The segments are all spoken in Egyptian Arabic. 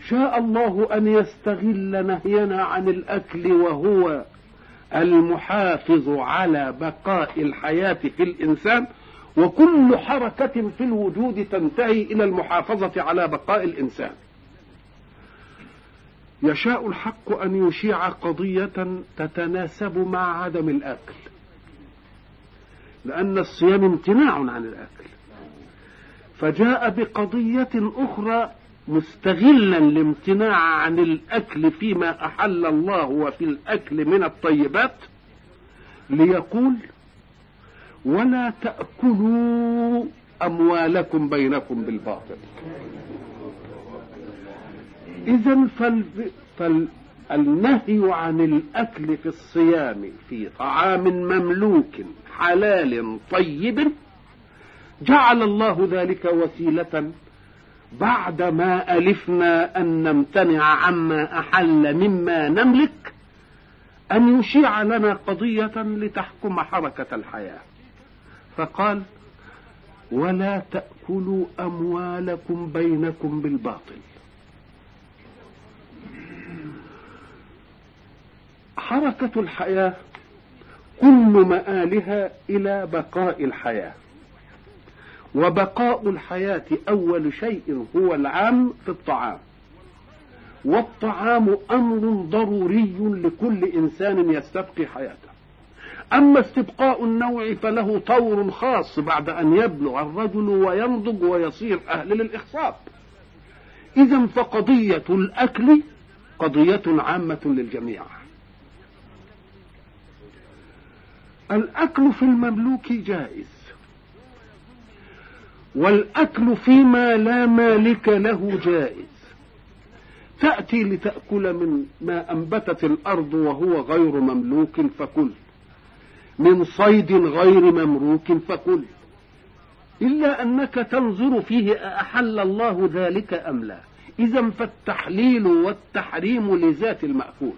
شاء الله أن يستغل نهينا عن الأكل وهو المحافظ على بقاء الحياة في الإنسان وكل حركة في الوجود تنتهي إلى المحافظة على بقاء الإنسان يشاء الحق أن يشيع قضية تتناسب مع عدم الأكل لأن الصيام امتناع عن الأكل فجاء بقضية أخرى مستغلا الامتناع عن الأكل فيما أحل الله وفي الأكل من الطيبات ليقول ولا تأكلوا أموالكم بينكم بالباطل إذا فال... فالنهي عن الأكل في الصيام في طعام مملوك حلال طيب جعل الله ذلك وسيلة بعدما ألفنا أن نمتنع عما أحل مما نملك أن يشيع لنا قضية لتحكم حركة الحياة فقال ولا تأكلوا أموالكم بينكم بالباطل حركة الحياة كل مآلها إلى بقاء الحياة وبقاء الحياة أول شيء هو العام في الطعام والطعام أمر ضروري لكل إنسان يستبقي حياته أما استبقاء النوع فله طور خاص بعد أن يبلغ الرجل وينضج ويصير أهل للإخصاب إذا فقضية الأكل قضية عامة للجميع الأكل في المملوك جائز والأكل فيما لا مالك له جائز تأتي لتأكل من ما أنبتت الأرض وهو غير مملوك فكل من صيد غير مملوك فكل إلا أنك تنظر فيه أحل الله ذلك أم لا إذا فالتحليل والتحريم لذات المأكول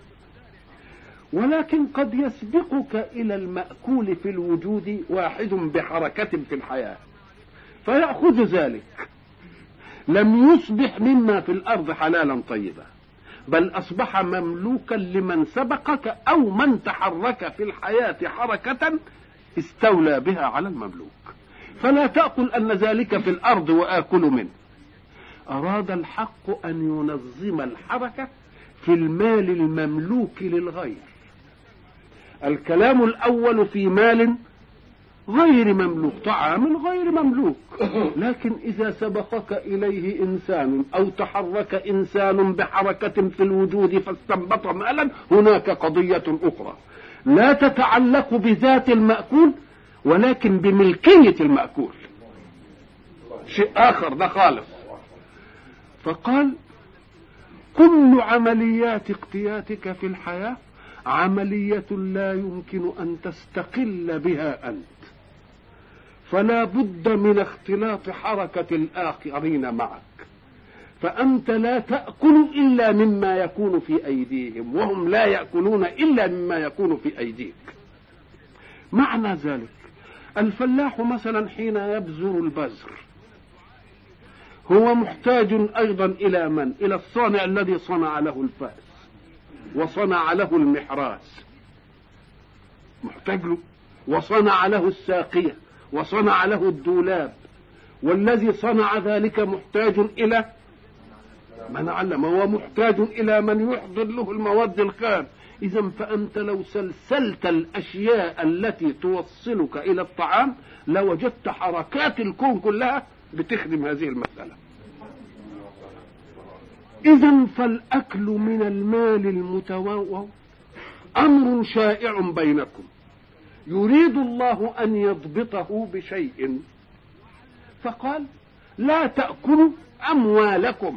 ولكن قد يسبقك إلى المأكول في الوجود واحد بحركة في الحياة فيأخذ ذلك لم يصبح مما في الأرض حلالا طيبا بل أصبح مملوكا لمن سبقك أو من تحرك في الحياة حركة استولى بها على المملوك فلا تأكل أن ذلك في الأرض وآكل منه أراد الحق أن ينظم الحركة في المال المملوك للغير الكلام الأول في مال غير مملوك طعام غير مملوك لكن إذا سبقك إليه إنسان أو تحرك إنسان بحركة في الوجود فاستنبط مالا هناك قضية أخرى لا تتعلق بذات المأكول ولكن بملكية المأكول شيء آخر ده خالص فقال كل عمليات اقتياتك في الحياة عملية لا يمكن أن تستقل بها أنت فلا بد من اختلاط حركة الآخرين معك فأنت لا تأكل إلا مما يكون في أيديهم وهم لا يأكلون إلا مما يكون في أيديك معنى ذلك الفلاح مثلا حين يبذر البذر هو محتاج أيضا إلى من إلى الصانع الذي صنع له الفأس وصنع له المحراس محتاج له وصنع له الساقية وصنع له الدولاب والذي صنع ذلك محتاج إلى من علم هو محتاج إلى من يحضر له المواد الخام إذا فأنت لو سلسلت الأشياء التي توصلك إلى الطعام لوجدت حركات الكون كلها بتخدم هذه المسألة إذا فالأكل من المال المتواضع أمر شائع بينكم يريد الله أن يضبطه بشيء فقال لا تأكلوا أموالكم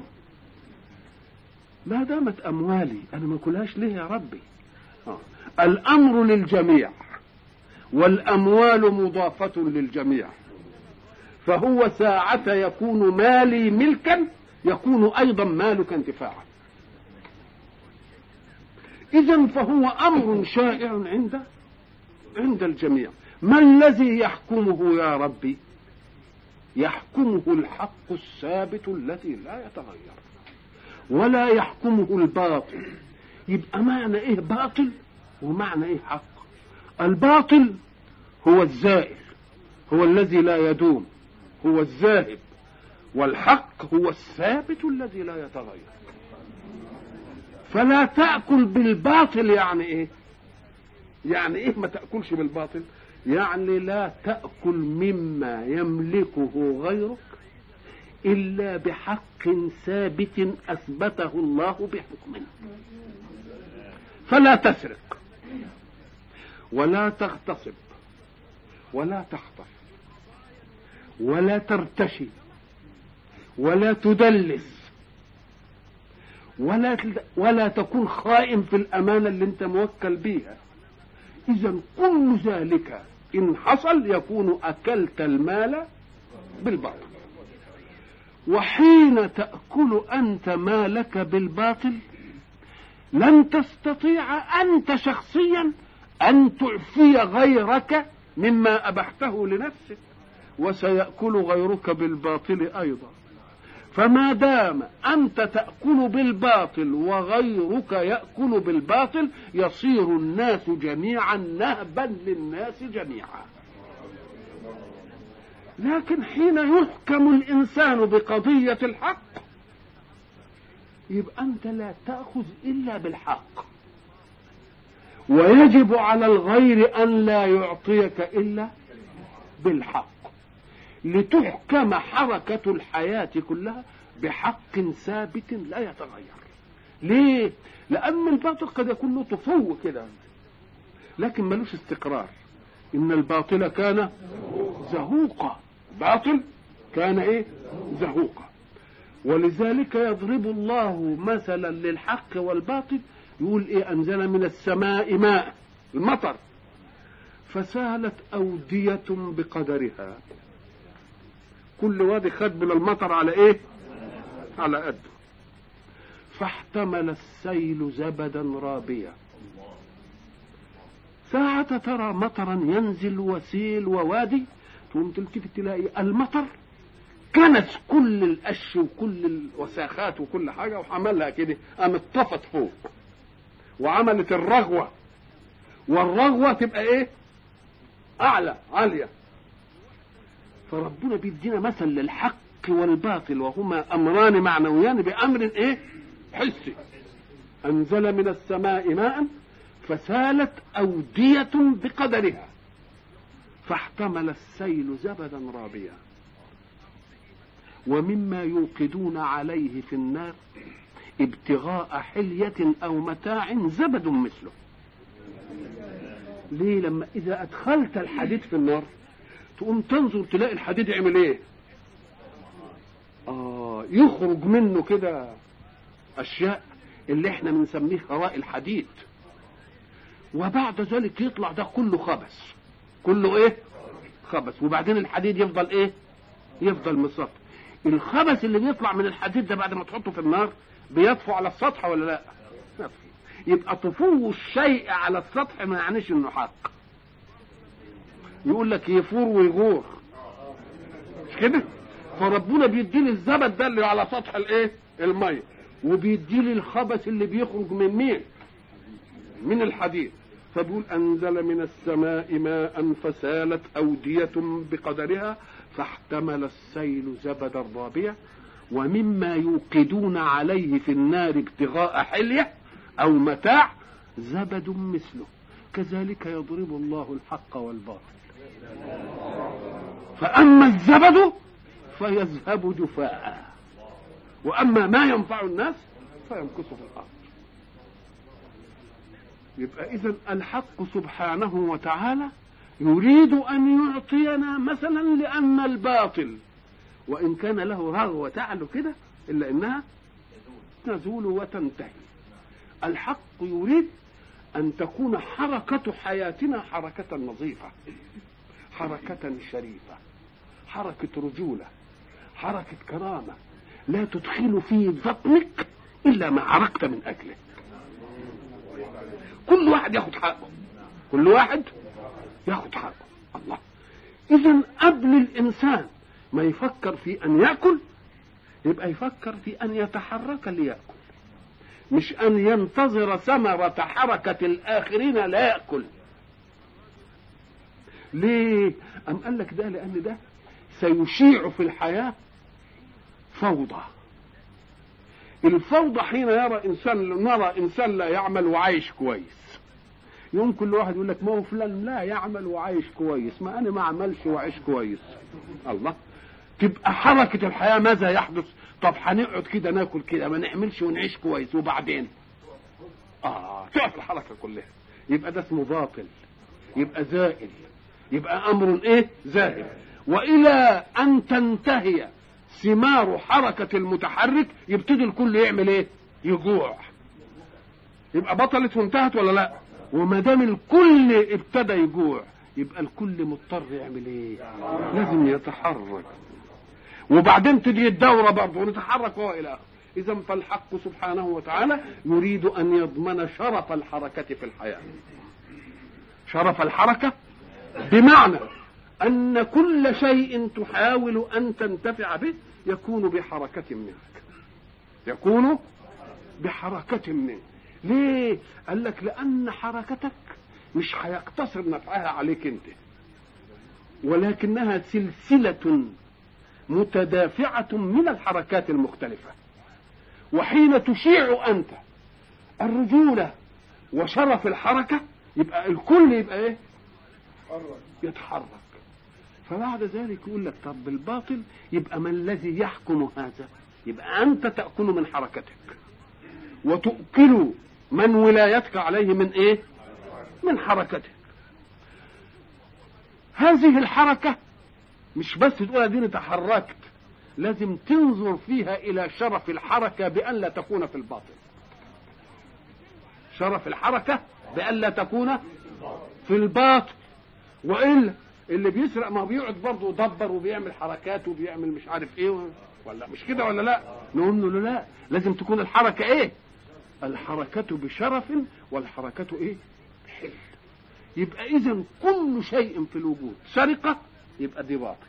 ما دامت أموالي أنا ما أكلهاش ليه يا ربي آه. الأمر للجميع والأموال مضافة للجميع فهو ساعة يكون مالي ملكا يكون أيضا مالك انتفاعا إذا فهو أمر شائع عند عند الجميع ما الذي يحكمه يا ربي يحكمه الحق الثابت الذي لا يتغير ولا يحكمه الباطل يبقى معنى ايه باطل ومعنى ايه حق الباطل هو الزائل هو الذي لا يدوم هو الذاهب والحق هو الثابت الذي لا يتغير فلا تأكل بالباطل يعني ايه يعني ايه ما تأكلش بالباطل يعني لا تأكل مما يملكه غيرك إلا بحق ثابت أثبته الله بحكمه فلا تسرق ولا تغتصب ولا تخطف ولا ترتشي ولا تدلس ولا ولا تكون خائن في الأمانة اللي أنت موكل بيها إذا كل ذلك إن حصل يكون أكلت المال بالباطل وحين تأكل أنت مالك بالباطل لن تستطيع أنت شخصيا أن تعفي غيرك مما أبحته لنفسك وسيأكل غيرك بالباطل أيضا فما دام أنت تأكل بالباطل وغيرك يأكل بالباطل يصير الناس جميعا نهبا للناس جميعا لكن حين يحكم الإنسان بقضية الحق يبقى أنت لا تأخذ إلا بالحق ويجب على الغير أن لا يعطيك إلا بالحق لتحكم حركة الحياة كلها بحق ثابت لا يتغير ليه؟ لأن الباطل قد يكون له طفو كده لكن ملوش استقرار إن الباطل كان زهوقا باطل كان إيه؟ زهوقا ولذلك يضرب الله مثلا للحق والباطل يقول إيه أنزل من السماء ماء المطر فسالت أودية بقدرها كل وادي خد من المطر على ايه على قده فاحتمل السيل زبدا رابيا ساعة ترى مطرا ينزل وسيل ووادي تقوم تلتفت تلاقي المطر كنس كل القش وكل الوساخات وكل حاجة وحملها كده قامت طفت فوق وعملت الرغوة والرغوة تبقى ايه اعلى عالية فربنا بيدينا مثل للحق والباطل وهما امران معنويان بامر ايه حسي انزل من السماء ماء فسالت اوديه بقدرها فاحتمل السيل زبدا رابيا ومما يوقدون عليه في النار ابتغاء حلية أو متاع زبد مثله ليه لما إذا أدخلت الحديد في النار تقوم تنظر تلاقي الحديد يعمل ايه اه يخرج منه كده اشياء اللي احنا بنسميه خراء الحديد وبعد ذلك يطلع ده كله خبث كله ايه خبث وبعدين الحديد يفضل ايه يفضل مصفى الخبث اللي بيطلع من الحديد ده بعد ما تحطه في النار بيطفو على السطح ولا لا يبقى طفو الشيء على السطح ما يعنيش انه حق يقول لك يفور ويغور مش كده فربنا بيديني الزبد ده اللي على سطح الايه الميه وبيديني الخبث اللي بيخرج من مين من الحديد فبيقول انزل من السماء ماء فسالت اوديه بقدرها فاحتمل السيل زبدا رابيا ومما يوقدون عليه في النار ابتغاء حليه او متاع زبد مثله كذلك يضرب الله الحق والباطل فأما الزبد فيذهب جفاء وأما ما ينفع الناس فيمكث في الأرض يبقى إذا الحق سبحانه وتعالى يريد أن يعطينا مثلا لأن الباطل وإن كان له رغوة تعلو كده إلا إنها تزول وتنتهي الحق يريد أن تكون حركة حياتنا حركة نظيفة حركة شريفة حركة رجولة حركة كرامة لا تدخل في بطنك إلا ما عرقت من أجله كل واحد ياخد حقه كل واحد ياخد حقه الله إذا قبل الإنسان ما يفكر في أن يأكل يبقى يفكر في أن يتحرك ليأكل مش أن ينتظر ثمرة حركة الآخرين لا يأكل ليه؟ أم قال لك ده لأن ده سيشيع في الحياة فوضى الفوضى حين يرى إنسان نرى إنسان لا يعمل وعايش كويس يوم كل واحد يقول لك ما هو فلان لا يعمل وعايش كويس ما أنا ما أعملش وعايش كويس الله تبقى حركة الحياة ماذا يحدث طب هنقعد كده ناكل كده ما نعملش ونعيش كويس وبعدين اه تقف الحركة كلها يبقى ده اسمه باطل يبقى زائل يبقى امر ايه زائل والى ان تنتهي ثمار حركة المتحرك يبتدي الكل يعمل ايه يجوع يبقى بطلت وانتهت ولا لا وما دام الكل ابتدى يجوع يبقى الكل مضطر يعمل ايه لازم يتحرك وبعدين تجي الدورة برضه ونتحرك وهو إلى آخره إذا فالحق سبحانه وتعالى يريد أن يضمن شرف الحركة في الحياة شرف الحركة بمعنى أن كل شيء تحاول أن تنتفع به يكون بحركة منك يكون بحركة منك ليه؟ قال لك لأن حركتك مش هيقتصر نفعها عليك أنت ولكنها سلسلة متدافعة من الحركات المختلفة وحين تشيع أنت الرجولة وشرف الحركة يبقى الكل يبقى ايه يتحرك فبعد ذلك يقول لك طب بالباطل يبقى ما الذي يحكم هذا يبقى أنت تأكل من حركتك وتؤكل من ولايتك عليه من ايه من حركتك هذه الحركة مش بس تقول اديني تحركت لازم تنظر فيها الى شرف الحركه بان لا تكون في الباطل شرف الحركه بان لا تكون في الباطل والا اللي بيسرق ما بيقعد برضه يدبر وبيعمل حركات وبيعمل مش عارف ايه ولا مش كده ولا لا نقول له لا لازم تكون الحركه ايه الحركه بشرف والحركه ايه بحل يبقى اذا كل شيء في الوجود سرقه يبقى دي باطل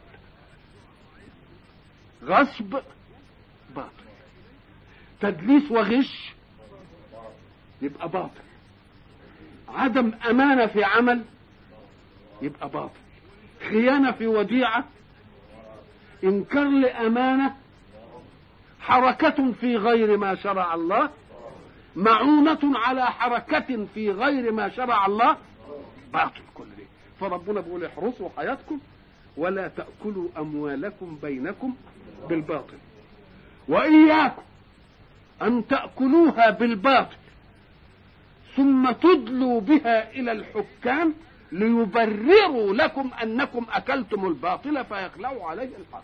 غصب باطل تدليس وغش يبقى باطل عدم أمانة في عمل يبقى باطل خيانة في وديعة إنكار لأمانة حركة في غير ما شرع الله معونة على حركة في غير ما شرع الله باطل كل دي فربنا بيقول احرصوا حياتكم ولا تأكلوا أموالكم بينكم بالباطل وإياكم أن تأكلوها بالباطل ثم تدلوا بها إلى الحكام ليبرروا لكم أنكم أكلتم الباطل فيخلعوا عليه الحق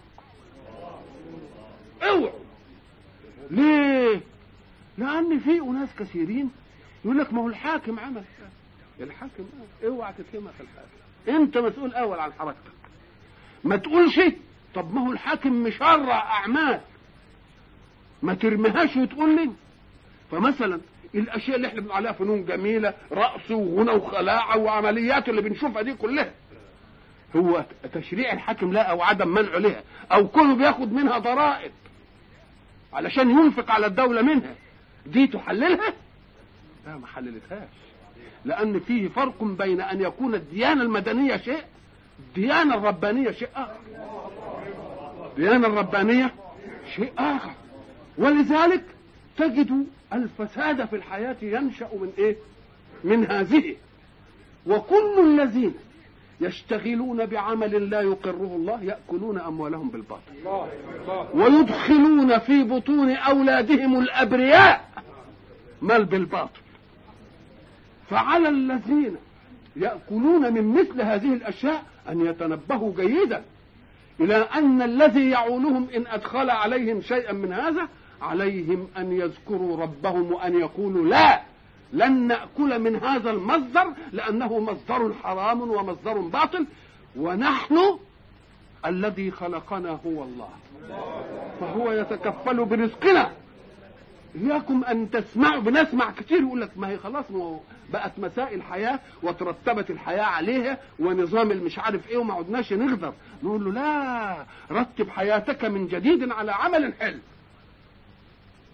اوعوا ليه لأن في أناس كثيرين يقول لك ما هو الحاكم عمل الحاكم اوعى تتهمها في الحاكم انت مسؤول اول عن حركتك ما تقولش طب ما هو الحاكم مشرع اعمال ما ترميهاش وتقول لي فمثلا الاشياء اللي احنا بنقول عليها فنون جميله رقص وغنى وخلاعه وعمليات اللي بنشوفها دي كلها هو تشريع الحاكم لا او عدم منعه لها او كله بياخد منها ضرائب علشان ينفق على الدوله منها دي تحللها لا ما حللتهاش لان فيه فرق بين ان يكون الديانه المدنيه شيء الديانه الربانيه شيء اخر الديانه الربانيه شيء اخر ولذلك تجد الفساد في الحياه ينشا من ايه من هذه وكل الذين يشتغلون بعمل لا يقره الله ياكلون اموالهم بالباطل ويدخلون في بطون اولادهم الابرياء مال بالباطل فعلى الذين ياكلون من مثل هذه الاشياء ان يتنبهوا جيدا الى ان الذي يعولهم ان ادخل عليهم شيئا من هذا عليهم ان يذكروا ربهم وان يقولوا لا لن ناكل من هذا المصدر لانه مصدر حرام ومصدر باطل ونحن الذي خلقنا هو الله فهو يتكفل برزقنا إياكم أن تسمعوا بنسمع كتير يقول لك ما هي خلاص ما بقت مسائل حياة وترتبت الحياة عليها ونظام المش عارف إيه وما عدناش نقدر نقول له لا رتب حياتك من جديد على عمل حلو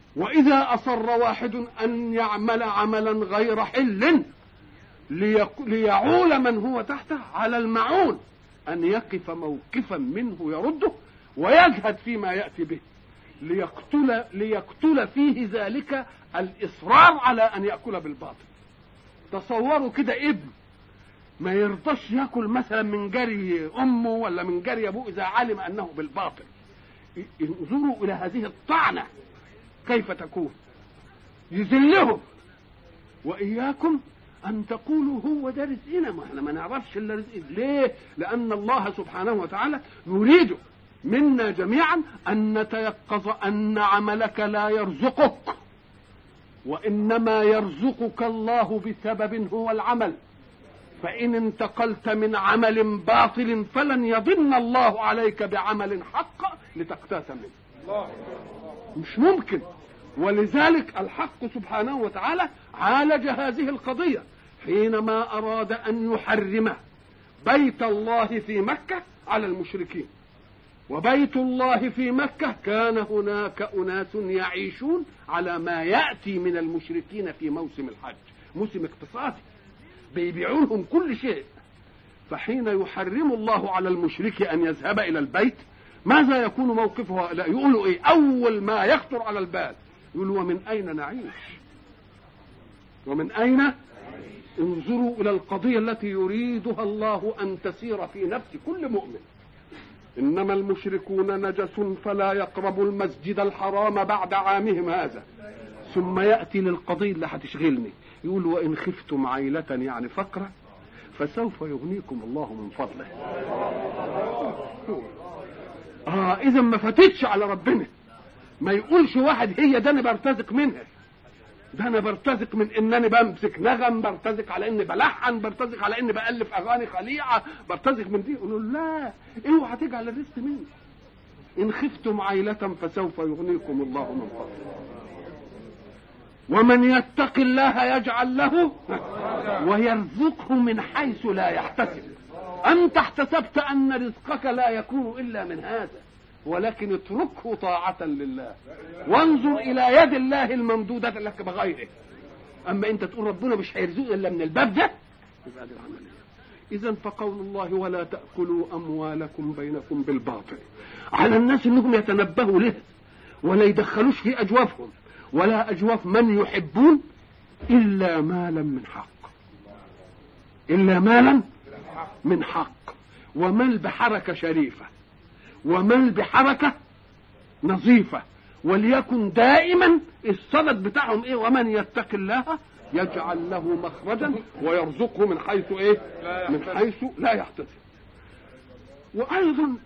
وإذا أصر واحد أن يعمل عملا غير حل ليق- ليعول من هو تحته على المعون أن يقف موقفا منه يرده ويجهد فيما يأتي به ليقتل ليقتل فيه ذلك الإصرار على أن يأكل بالباطل تصوروا كده ابن ما يرضاش ياكل مثلا من جري امه ولا من جري ابوه اذا علم انه بالباطل انظروا الى هذه الطعنه كيف تكون يذلهم واياكم ان تقولوا هو ده رزقنا ما احنا ما نعرفش الا رزق ليه لان الله سبحانه وتعالى يريد منا جميعا ان نتيقظ ان عملك لا يرزقك وانما يرزقك الله بسبب هو العمل فإن انتقلت من عمل باطل فلن يضن الله عليك بعمل حق لتقتات منه مش ممكن ولذلك الحق سبحانه وتعالى عالج هذه القضية حينما أراد أن يحرم بيت الله في مكة على المشركين وبيت الله في مكة كان هناك أناس يعيشون على ما يأتي من المشركين في موسم الحج موسم اقتصادي بيبيعوا لهم كل شيء فحين يحرم الله على المشرك ان يذهب الى البيت ماذا يكون موقفه هؤلاء يقولوا ايه اول ما يخطر على البال يقولوا ومن اين نعيش ومن اين انظروا الى القضيه التي يريدها الله ان تسير في نفس كل مؤمن انما المشركون نجس فلا يقربوا المسجد الحرام بعد عامهم هذا ثم ياتي للقضيه اللي هتشغلني يقول وإن خفتم عيلة يعني فقرة فسوف يغنيكم الله من فضله آه إذا ما فاتتش على ربنا ما يقولش واحد هي ده أنا برتزق منها ده أنا برتزق من إنني بمسك نغم برتزق على إني بلحن برتزق على إني بألف أغاني خليعة برتزق من دي يقولوا لا اوعى تجعل الرزق مني إن خفتم عيلة فسوف يغنيكم الله من فضله ومن يتق الله يجعل له ويرزقه من حيث لا يحتسب أنت احتسبت أن رزقك لا يكون إلا من هذا ولكن اتركه طاعة لله وانظر إلى يد الله الممدودة لك بغيره أما أنت تقول ربنا مش هيرزقني إلا من الباب ده يبقى دي العملية إذا فقول الله ولا تأكلوا أموالكم بينكم بالباطل على الناس أنهم يتنبهوا له ولا يدخلوش في أجوافهم ولا أجواف من يحبون إلا مالا من حق إلا مالا من حق ومال بحركة شريفة ومال بحركة نظيفة وليكن دائما الصدد بتاعهم ايه ومن يتق الله يجعل له مخرجا ويرزقه من حيث ايه من حيث لا يحتسب وايضا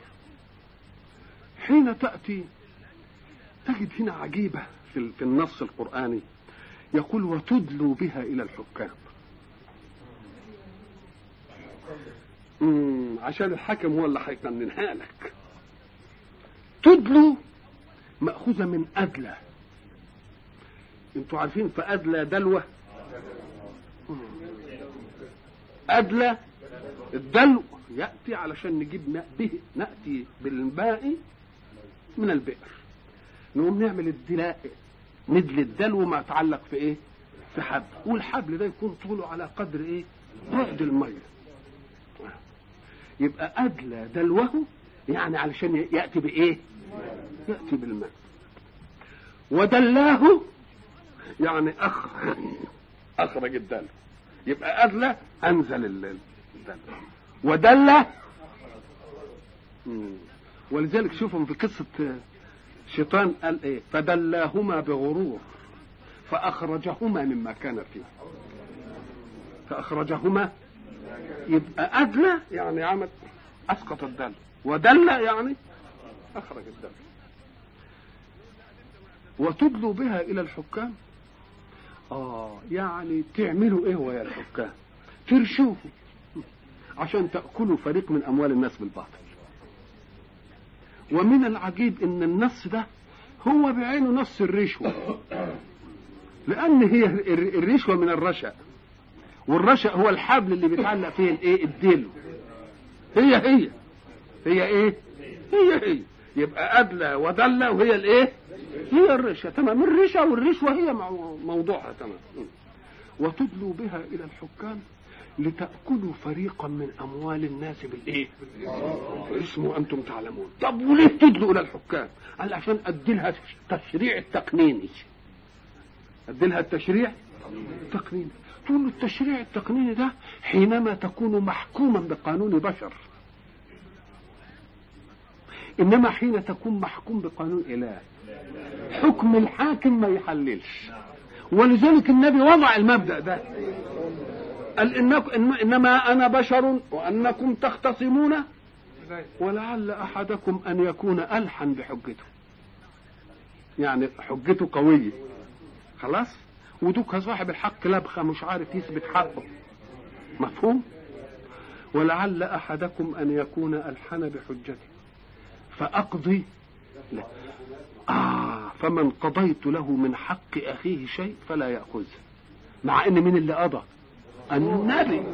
حين تاتي تجد هنا عجيبه في في النص القراني يقول وتدلوا بها الى الحكام مم، عشان الحكم هو اللي هيقننها لك تدلو مأخوذة من أدلى انتوا عارفين فأدلى دلوة مم. أدلى الدلو يأتي علشان نجيب ماء به نأتي بالماء من البئر نقوم نعمل الدلاء ندل الدلو ما يتعلق في ايه في حبل والحبل ده يكون طوله على قدر ايه بعد الميه يبقى أدلى دلوه يعني علشان يأتي بإيه يأتي بالماء ودلاه يعني أخرج أخرج الدلو يبقى أدلى أنزل الدلو ودلى مم. ولذلك شوفهم في قصة شيطان قال ايه فدلاهما بغرور فأخرجهما مما كان فيه فأخرجهما يبقى أدلى يعني عمل أسقط الدل ودل يعني أخرج الدل وتدلوا بها إلى الحكام آه يعني تعملوا إيه ويا الحكام ترشوه عشان تأكلوا فريق من أموال الناس بالباطل ومن العجيب إن النص ده هو بعينه نص الرشوة لأن هي الرشوة من الرشا والرشا هو الحبل اللي بيتعلق فيه الايه الديل هي هي هي ايه هي هي يبقى ادلى ودلى وهي الايه هي الرشوه تمام الرشوه والرشوه هي مو- موضوعها تمام وتدلوا بها الى الحكام لتاكلوا فريقا من اموال الناس بالايه اسمه انتم تعلمون طب وليه تدلوا الى الحكام قال عشان ادي لها تشريع التقنيني ادي لها التشريع التقنيني تقول له التشريع التقنيني ده حينما تكون محكوما بقانون بشر انما حين تكون محكوم بقانون اله حكم الحاكم ما يحللش ولذلك النبي وضع المبدا ده قال إنك إن انما انا بشر وانكم تختصمون ولعل احدكم ان يكون الحن بحجته يعني حجته قويه خلاص ودوك صاحب الحق لبخه مش عارف يثبت حقه مفهوم ولعل احدكم ان يكون الحن بحجته فاقضي لا آه فمن قضيت له من حق أخيه شيء فلا يأخذه مع أن من اللي قضى النبي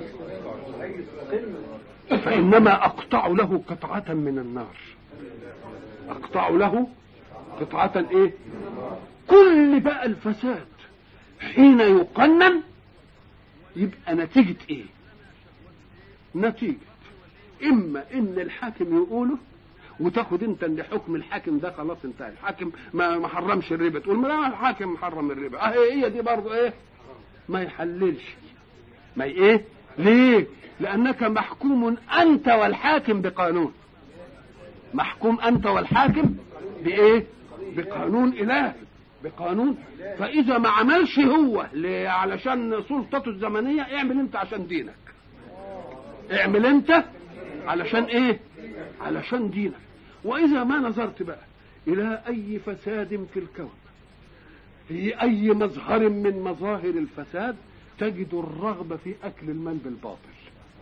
فإنما أقطع له قطعة من النار أقطع له قطعة إيه كل بقى الفساد حين يقنن يبقى نتيجة إيه نتيجة إما إن الحاكم يقوله وتاخد انت ان حكم الحاكم ده خلاص انتهى الحاكم ما ما حرمش الربا تقول ما لا الحاكم محرم الربا اه هي دي برضه ايه ما يحللش ما ي- ايه ليه لانك محكوم انت والحاكم بقانون محكوم انت والحاكم بايه بقانون الهي بقانون فاذا ما عملش هو ل- علشان سلطته الزمنيه اعمل انت عشان دينك اعمل انت علشان ايه علشان دينك واذا ما نظرت بقى الى اي فساد في الكون في اي مظهر من مظاهر الفساد تجد الرغبه في اكل المال بالباطل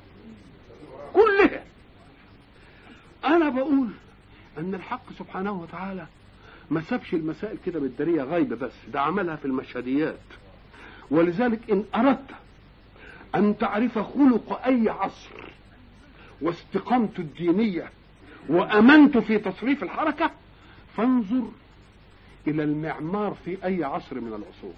كلها انا بقول ان الحق سبحانه وتعالى ما سابش المسائل كده بالداريه غايبه بس ده عملها في المشهديات ولذلك ان اردت ان تعرف خلق اي عصر واستقامته الدينيه وامنت في تصريف الحركه فانظر الى المعمار في اي عصر من العصور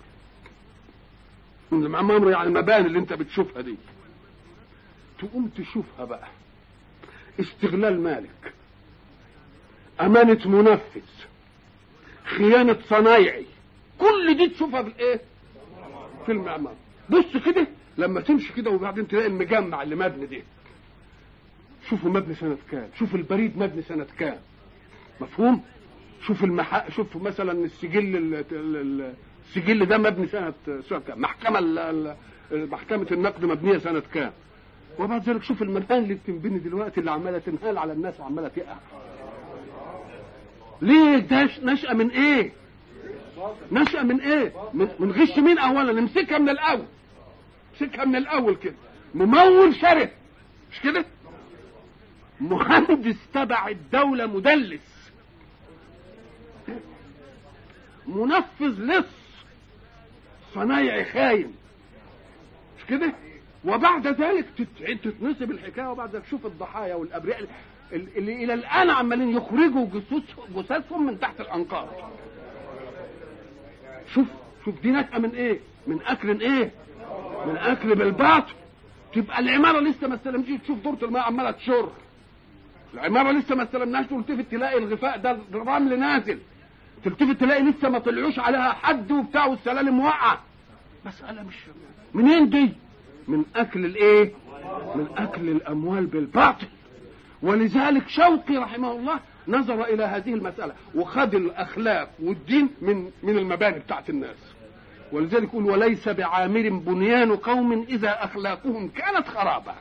المعمار يعني المباني اللي انت بتشوفها دي تقوم تشوفها بقى استغلال مالك امانه منفذ خيانه صنايعي كل دي تشوفها في الايه في المعمار بص كده لما تمشي كده وبعدين تلاقي المجمع اللي مبني ده شوفوا مبني سنة كام شوف البريد مبني سنة كام مفهوم شوف المح... شوف مثلا السجل ال... ال- السجل ده مبني سنة سنة كام محكمة ال... ال- محكمة النقد مبنية سنة كام وبعد ذلك شوف المباني اللي بتنبني دلوقتي اللي عمالة تنهال على الناس وعمالة تقع ليه ده نشأة من ايه نشأة من ايه من, من غش مين اولا نمسكها من الاول نمسكها من الاول كده ممول شرف مش كده مهندس تبع الدولة مدلس منفذ لص صنايعي خاين مش كده وبعد ذلك تت- تتنسب الحكايه وبعد ذلك شوف الضحايا والابرياء اللي اللي الى الان عمالين يخرجوا جثث- جثثهم من تحت الانقاض شوف شوف دي نشأة من ايه من اكل ايه من اكل بالباطل تبقى العماره لسه ما استلمتش تشوف دورة الماء عماله تشر العماره لسه ما استلمناش تلتفت تلاقي الغفاء ده الرمل نازل تلتفت تلاقي لسه ما طلعوش عليها حد وبتاع والسلالم واقعه مساله مش منين دي من اكل الايه من اكل الاموال بالباطل ولذلك شوقي رحمه الله نظر الى هذه المساله وخد الاخلاق والدين من من المباني بتاعت الناس ولذلك يقول وليس بعامر بنيان قوم اذا اخلاقهم كانت خرابا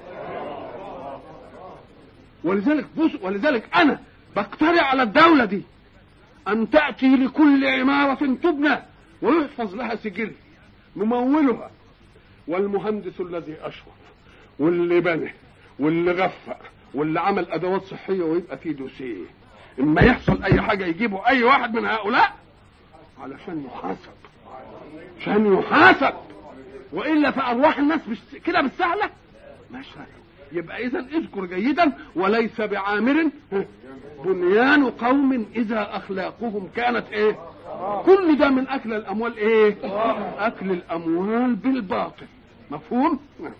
ولذلك بص ولذلك انا بقترح على الدوله دي ان تاتي لكل عماره تبنى ويحفظ لها سجل ممولها والمهندس الذي اشرف واللي بنى واللي غفى واللي عمل ادوات صحيه ويبقى فيه دوسيه اما يحصل اي حاجه يجيبوا اي واحد من هؤلاء علشان يحاسب عشان يحاسب والا فارواح الناس مش كده بالسهله مش يبقى اذا اذكر جيدا وليس بعامر بنيان قوم اذا اخلاقهم كانت ايه كل ده من اكل الاموال ايه اكل الاموال بالباطل مفهوم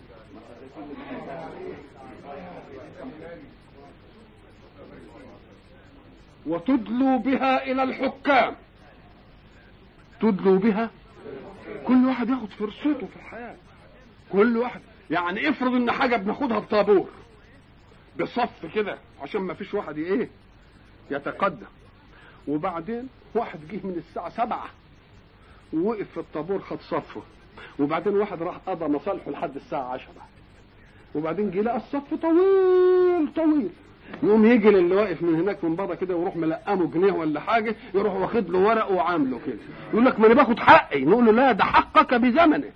وتدلوا بها الى الحكام تدلوا بها كل واحد ياخد فرصته في الحياه كل واحد يعني افرض ان حاجه بناخدها بطابور بصف كده عشان ما فيش واحد ايه يتقدم وبعدين واحد جه من الساعه سبعة ووقف في الطابور خد صفه وبعدين واحد راح قضى مصالحه لحد الساعه عشرة وبعدين جه لقى الصف طويل طويل يقوم يجي للي واقف من هناك من بره كده ويروح ملقمه جنيه ولا حاجه يروح واخد له ورقه وعامله كده يقول لك ما انا باخد حقي نقول له لا ده حقك بزمنه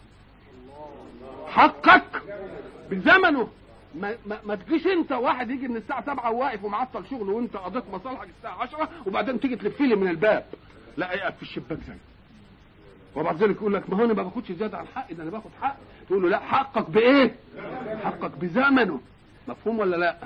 حقك بزمنه ما, ما, ما تجيش انت واحد يجي من الساعه 7 وواقف ومعطل شغله وانت قضيت مصالحك الساعه 10 وبعدين تيجي تلف لي من الباب لا يقف في الشباك زي وبعد ذلك يقول لك ما هو انا ما باخدش زياده عن حقي ده انا باخد حق تقول له لا حقك بايه؟ حقك بزمنه مفهوم ولا لا؟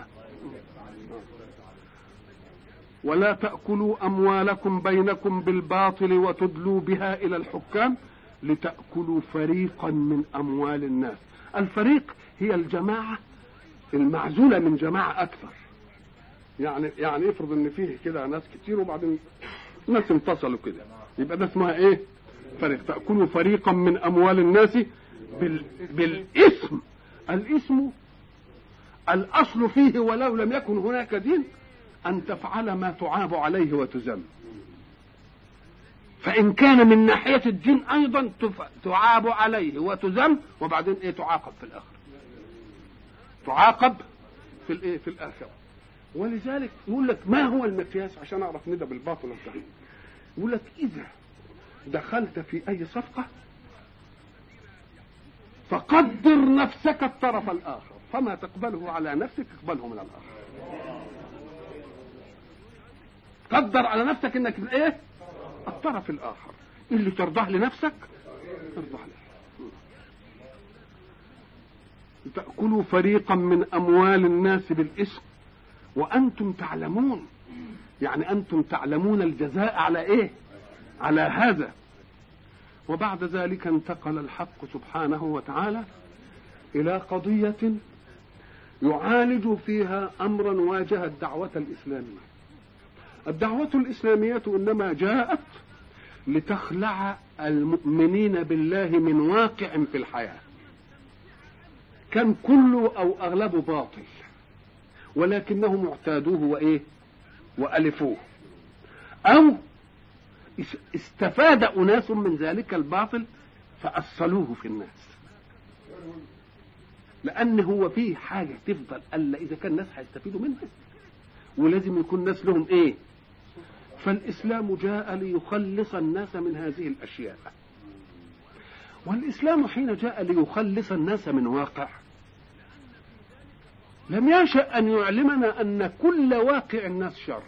ولا تأكلوا أموالكم بينكم بالباطل وتدلوا بها إلى الحكام لتأكلوا فريقا من أموال الناس الفريق هي الجماعة المعزولة من جماعة أكثر يعني يعني افرض ان فيه كده ناس كتير وبعدين ناس انفصلوا كده يبقى ده اسمها ايه؟ فريق تأكلوا فريقا من أموال الناس بال... بالإثم الإثم الأصل فيه ولو لم يكن هناك دين أن تفعل ما تعاب عليه وتذم فإن كان من ناحية الدين أيضا تعاب عليه وتذم وبعدين إيه تعاقب في الآخرة تعاقب في الإيه في الآخرة ولذلك يقول لك ما هو المقياس عشان أعرف ندى بالباطل والصحيح يقول لك إذا دخلت في أي صفقة فقدر نفسك الطرف الآخر فما تقبله على نفسك اقبله من الآخر قدر على نفسك انك ايه الطرف الاخر اللي ترضاه لنفسك ترضاه له تأكلوا فريقا من أموال الناس بالإثم وأنتم تعلمون يعني أنتم تعلمون الجزاء على إيه على هذا وبعد ذلك انتقل الحق سبحانه وتعالى إلى قضية يعالج فيها أمرا واجه الدعوة الإسلامية الدعوة الإسلامية إنما جاءت لتخلع المؤمنين بالله من واقع في الحياة كان كله أو أغلبه باطل ولكنهم اعتادوه وإيه وألفوه أو استفاد أناس من ذلك الباطل فأصلوه في الناس لأن هو فيه حاجة تفضل ألا إذا كان الناس هيستفيدوا منها ولازم يكون الناس لهم إيه فالإسلام جاء ليخلص الناس من هذه الأشياء والإسلام حين جاء ليخلص الناس من واقع لم يشأ أن يعلمنا أن كل واقع الناس شر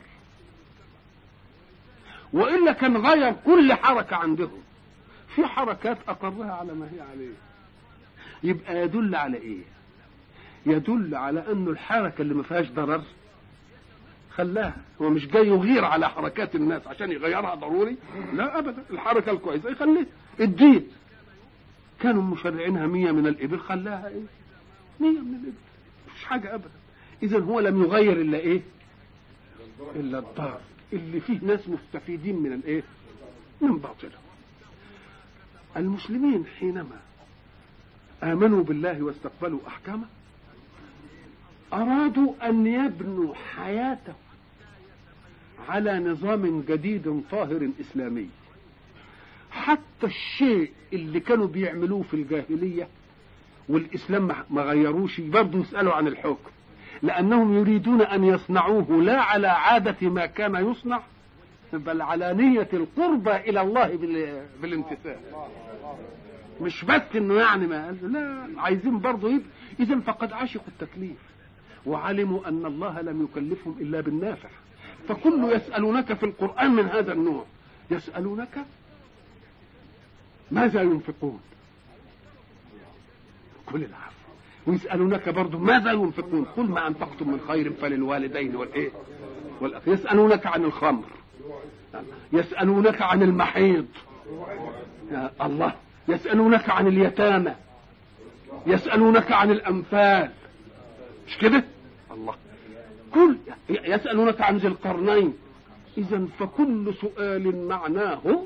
وإلا كان غير كل حركة عندهم في حركات أقرها على ما هي عليه يبقى يدل على إيه يدل على أنه الحركة اللي ما فيهاش ضرر خلاها هو مش جاي يغير على حركات الناس عشان يغيرها ضروري لا ابدا الحركه الكويسه يخليها الدين كانوا مشرعينها مية من الإبل خلاها إيه مية من الإبل مش حاجة أبدا إذا هو لم يغير إلا إيه إلا الضار اللي فيه ناس مستفيدين من الإيه من باطله المسلمين حينما آمنوا بالله واستقبلوا أحكامه أرادوا أن يبنوا حياتهم على نظام جديد طاهر إسلامي حتى الشيء اللي كانوا بيعملوه في الجاهلية والإسلام ما غيروش برضه يسألوا عن الحكم لأنهم يريدون أن يصنعوه لا على عادة ما كان يصنع بل على نية القربة إلى الله بالامتثال مش بس انه يعني ما قال لا عايزين برضه يبقى اذا فقد عشقوا التكليف وعلموا ان الله لم يكلفهم الا بالنافع فكل يسالونك في القران من هذا النوع يسالونك ماذا ينفقون قل العفو ويسألونك برضه ماذا ينفقون قل ما أنفقتم من خير فللوالدين والإيه والأخ يسألونك عن الخمر يسألونك عن المحيض يا الله يسألونك عن اليتامى يسألونك عن الأنفال مش كده الله كل يسألونك عن ذي القرنين إذا فكل سؤال معناه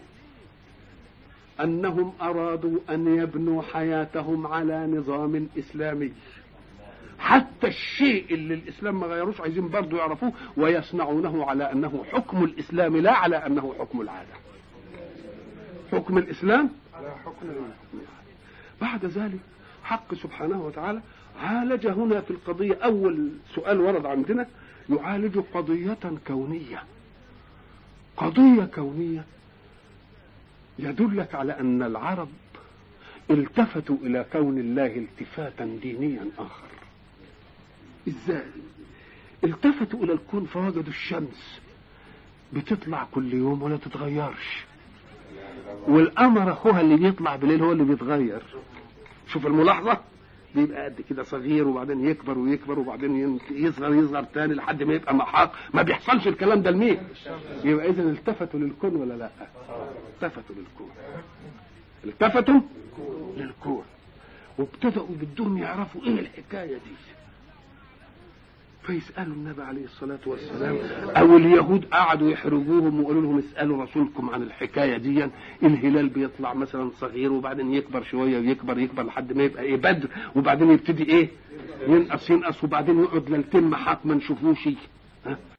أنهم أرادوا أن يبنوا حياتهم على نظام إسلامي حتى الشيء اللي الإسلام ما غيروش عايزين برضو يعرفوه ويصنعونه على أنه حكم الإسلام لا على أنه حكم العادة حكم الإسلام على حكم بعد ذلك حق سبحانه وتعالى عالج هنا في القضية أول سؤال ورد عندنا يعالج قضية كونية قضية كونية يدلك على أن العرب التفتوا إلى كون الله التفاتا دينيا آخر إزاي التفتوا إلى الكون فوجدوا الشمس بتطلع كل يوم ولا تتغيرش والقمر اخوها اللي بيطلع بالليل هو اللي بيتغير شوف الملاحظه بيبقى قد كده صغير وبعدين يكبر ويكبر وبعدين يصغر يصغر تاني لحد ما يبقى محاق ما بيحصلش الكلام ده لمين يبقى اذا التفتوا للكون ولا لا التفتوا للكون التفتوا للكون وابتدأوا بدهم يعرفوا ايه الحكايه دي فيسألوا النبي عليه الصلاة والسلام أو اليهود قعدوا يحرجوهم ويقولوا لهم اسألوا رسولكم عن الحكاية دي الهلال بيطلع مثلا صغير وبعدين يكبر شوية ويكبر يكبر لحد ما يبقى إيه بدر وبعدين يبتدي إيه ينقص ينقص وبعدين يقعد ليلتين محاط ما نشوفوش ها